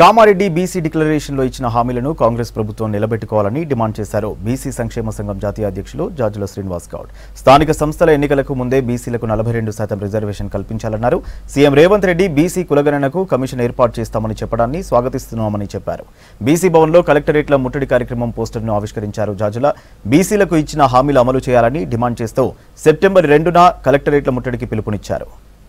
Kamareddy BC డిక్లరేషన్లో ఇచ్చిన హామీలను కాంగ్రెస్ ప్రభుత్వం నిలబెట్టుకోవాలని డిమాండ్ చేశారు బీసీ సంక్షేమ సంఘం జాతీయ అధ్యక్షులు జాజుల శ్రీనివాస్ గౌడ్ స్థానిక సంస్థల ఎన్నికలకు ముందే బీసీలకు నలభై రెండు శాతం రిజర్వేషన్ కల్పించాలన్నారు సీఎం రేవంత్ రెడ్డి బీసీ కులగణనకు కమిషన్ ఏర్పాటు చేస్తామని చెప్పడాన్ని స్వాగతిస్తున్నామని చెప్పారు బీసీ భవన్లో కలెక్టరేట్ల ముట్టడి కార్యక్రమం పోస్టర్ను ఆవిష్కరించారు జాజుల బీసీలకు ఇచ్చిన హామీలు అమలు చేయాలని డిమాండ్ చేస్తూ సెప్టెంబర్ రెండున కలెక్టరేట్ల ముట్టడికి పిలుపునిచ్చారు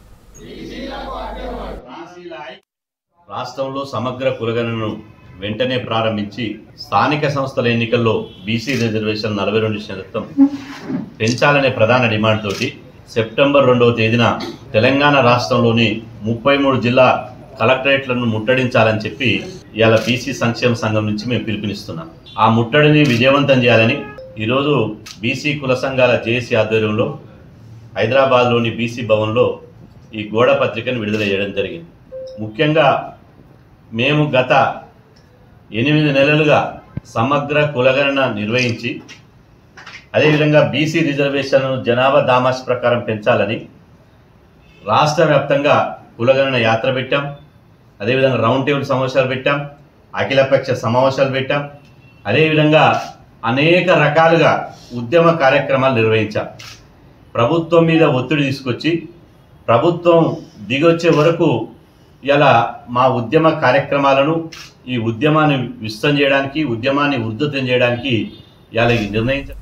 రాష్ట్రంలో సమగ్ర కులగణను వెంటనే ప్రారంభించి స్థానిక సంస్థల ఎన్నికల్లో బీసీ రిజర్వేషన్ నలభై రెండు శాతం పెంచాలనే ప్రధాన డిమాండ్ తోటి సెప్టెంబర్ రెండవ తేదీన తెలంగాణ రాష్ట్రంలోని ముప్పై మూడు జిల్లా కలెక్టరేట్లను ముట్టడించాలని చెప్పి ఇవాళ బీసీ సంక్షేమ సంఘం నుంచి మేము పిలుపునిస్తున్నాం ఆ ముట్టడిని విజయవంతం చేయాలని ఈరోజు బీసీ కుల సంఘాల జేఏసీ ఆధ్వర్యంలో హైదరాబాద్లోని బీసీ భవన్లో ఈ గోడ పత్రికను విడుదల చేయడం జరిగింది ముఖ్యంగా మేము గత ఎనిమిది నెలలుగా సమగ్ర కులగణన నిర్వహించి అదేవిధంగా బీసీ రిజర్వేషన్ జనాభా దామాస్ ప్రకారం పెంచాలని రాష్ట్ర వ్యాప్తంగా కులగణన యాత్ర పెట్టాం అదేవిధంగా రౌండ్ టేబుల్ సమావేశాలు పెట్టాం అఖిలపక్ష సమావేశాలు పెట్టాం అదేవిధంగా అనేక రకాలుగా ఉద్యమ కార్యక్రమాలు నిర్వహించాం ప్రభుత్వం మీద ఒత్తిడి తీసుకొచ్చి ప్రభుత్వం దిగొచ్చే వరకు ఇలా మా ఉద్యమ కార్యక్రమాలను ఈ ఉద్యమాన్ని విస్తృతం చేయడానికి ఉద్యమాన్ని ఉద్ధృతం చేయడానికి ఇలా నిర్ణయించారు